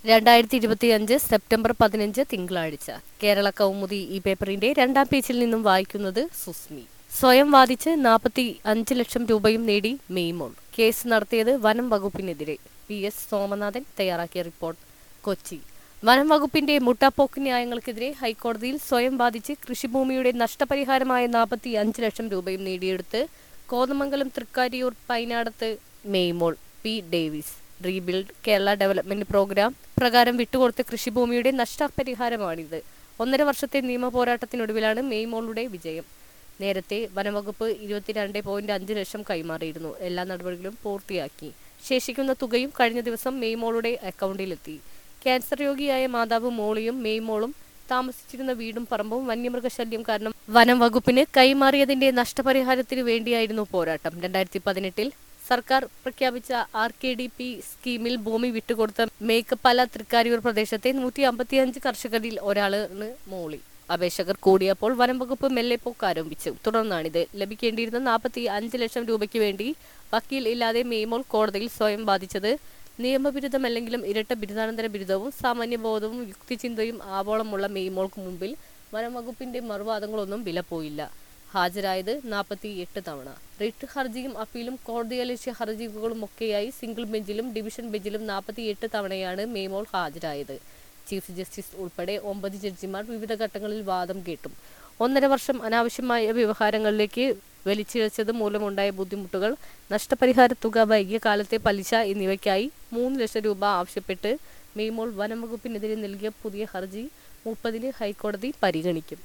രണ്ടായിരത്തി ഇരുപത്തിയഞ്ച് സെപ്റ്റംബർ പതിനഞ്ച് തിങ്കളാഴ്ച കേരള കൗമുദി ഈ പേപ്പറിന്റെ രണ്ടാം പേജിൽ നിന്നും വായിക്കുന്നത് സുസ്മി സ്വയം വാദിച്ച് നാൽപ്പത്തി അഞ്ച് ലക്ഷം രൂപയും നേടി മെയ്മോൾ കേസ് നടത്തിയത് വനം വകുപ്പിനെതിരെ പി എസ് സോമനാഥൻ തയ്യാറാക്കിയ റിപ്പോർട്ട് കൊച്ചി വനം വകുപ്പിന്റെ മുട്ടാപ്പോക്ക് ന്യായങ്ങൾക്കെതിരെ ഹൈക്കോടതിയിൽ സ്വയം ബാധിച്ച് കൃഷിഭൂമിയുടെ നഷ്ടപരിഹാരമായ നാൽപ്പത്തി അഞ്ച് ലക്ഷം രൂപയും നേടിയെടുത്ത് കോതമംഗലം തൃക്കാരിയൂർ പൈനാടത്ത് Maymol P Davis rebuild Kerala development programme പ്രകാരം വിട്ടുകൊടുത്ത കൃഷിഭൂമിയുടെ നഷ്ടപരിഹാരമാണിത് ഒന്നര വർഷത്തെ നിയമ പോരാട്ടത്തിനൊടുവിലാണ് മെയ്മോളുടെ വിജയം നേരത്തെ വനംവകുപ്പ് ഇരുപത്തിരണ്ട് പോയിന്റ് അഞ്ച് ലക്ഷം കൈമാറിയിരുന്നു എല്ലാ നടപടികളും പൂർത്തിയാക്കി ശേഷിക്കുന്ന തുകയും കഴിഞ്ഞ ദിവസം മെയ്മോളുടെ അക്കൗണ്ടിലെത്തി ക്യാൻസർ രോഗിയായ മാതാവ് മോളിയും മെയ്മോളും താമസിച്ചിരുന്ന വീടും പറമ്പും വന്യമൃഗശല്യം കാരണം വനം വകുപ്പിന് കൈമാറിയതിന്റെ നഷ്ടപരിഹാരത്തിന് വേണ്ടിയായിരുന്നു പോരാട്ടം രണ്ടായിരത്തി പതിനെട്ടിൽ സർക്കാർ പ്രഖ്യാപിച്ച ആർ കെ ഡി പി സ്കീമിൽ ഭൂമി വിട്ടുകൊടുത്ത മേക്കപ്പല തൃക്കാരിയൂർ പ്രദേശത്തെ നൂറ്റി അമ്പത്തിയഞ്ച് കർഷകരിൽ ഒരാളാണ് മോളി അപേക്ഷകർ കൂടിയപ്പോൾ വനം വകുപ്പ് മെല്ലെ പോക്ക് ആരംഭിച്ചു തുടർന്നാണിത് ലഭിക്കേണ്ടിയിരുന്ന നാൽപ്പത്തി അഞ്ച് ലക്ഷം രൂപയ്ക്ക് വേണ്ടി വക്കീൽ ഇല്ലാതെ മെയ്മോൾ കോടതിയിൽ സ്വയം ബാധിച്ചത് നിയമബിരുദമല്ലെങ്കിലും ഇരട്ട ബിരുദാനന്തര ബിരുദവും സാമാന്യബോധവും യുക്തിചിന്തയും ആവോളമുള്ള മെയ്മോൾക്ക് മുമ്പിൽ വനം വകുപ്പിന്റെ മറുവാദങ്ങളൊന്നും വില പോയില്ല ഹാജരായത് നാൽപ്പത്തി എട്ട് തവണ റിട്ട് ഹർജിയും അപ്പീലും കോടതിയലക്ഷ്യ ഹർജികളും ഒക്കെയായി സിംഗിൾ ബെഞ്ചിലും ഡിവിഷൻ ബെഞ്ചിലും നാൽപ്പത്തി എട്ട് തവണയാണ് മേമോൾ ഹാജരായത് ചീഫ് ജസ്റ്റിസ് ഉൾപ്പെടെ ഒമ്പത് ജഡ്ജിമാർ വിവിധ ഘട്ടങ്ങളിൽ വാദം കേട്ടു ഒന്നര വർഷം അനാവശ്യമായ വ്യവഹാരങ്ങളിലേക്ക് വലിച്ചിഴച്ചത് മൂലമുണ്ടായ ബുദ്ധിമുട്ടുകൾ നഷ്ടപരിഹാര തുക വൈകിയ കാലത്തെ പലിശ എന്നിവയ്ക്കായി മൂന്ന് ലക്ഷം രൂപ ആവശ്യപ്പെട്ട് മെയ്മോൾ വനം വകുപ്പിനെതിരെ നൽകിയ പുതിയ ഹർജി മുപ്പതിന് ഹൈക്കോടതി പരിഗണിക്കും